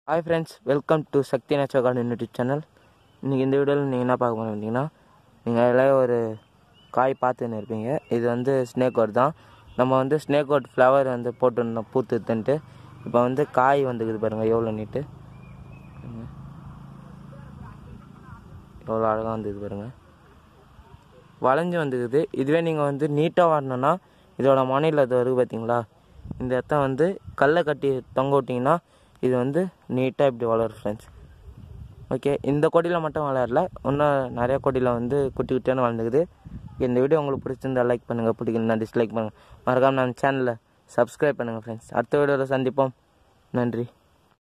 hi friends welcome to Sakthi nature garden YouTube channel இன்றைக்கி இந்த வீடியோவில் நீங்கள் என்ன பார்க்க போகிறீங்கன்னா நீங்கள் எல்லாம் ஒரு காய் பார்த்துன்னு இருப்பீங்க இது வந்து ஸ்னேக் கோட் தான் நம்ம வந்து ஸ்னேக் கோட் ஃப்ளவர் வந்து போட்டுருந்தோம் பூத்துட்டுன்ட்டு இப்போ வந்து காய் வந்துக்குது பாருங்கள் எவ்வளோ நீட்டு எவ்வளோ அழகாக வந்தது பாருங்கள் வளைஞ்சு வந்துக்குது இதுவே நீங்கள் வந்து நீட்டாக வரணும்னா இதோட மணியில் அது வருது பார்த்தீங்களா இந்த இடத்த வந்து கல்லை கட்டி தொங்க விட்டிங்கன்னா இது வந்து நீட்டாக இப்படி வளரும் ஃப்ரெண்ட்ஸ் ஓகே இந்த கொடியில் மட்டும் வளரல இன்னும் நிறைய கொடியில் வந்து குட்டி குட்டியான வளர்ந்துக்குது இந்த வீடியோ உங்களுக்கு பிடிச்சிருந்தா லைக் பண்ணுங்கள் பிடிக்கலன்னா டிஸ்லைக் பண்ணுங்கள் மறக்காமல் நம்ம சேனலை சப்ஸ்கிரைப் பண்ணுங்கள் ஃப்ரெண்ட்ஸ் அடுத்த வீடியோவில் சந்திப்போம் நன்றி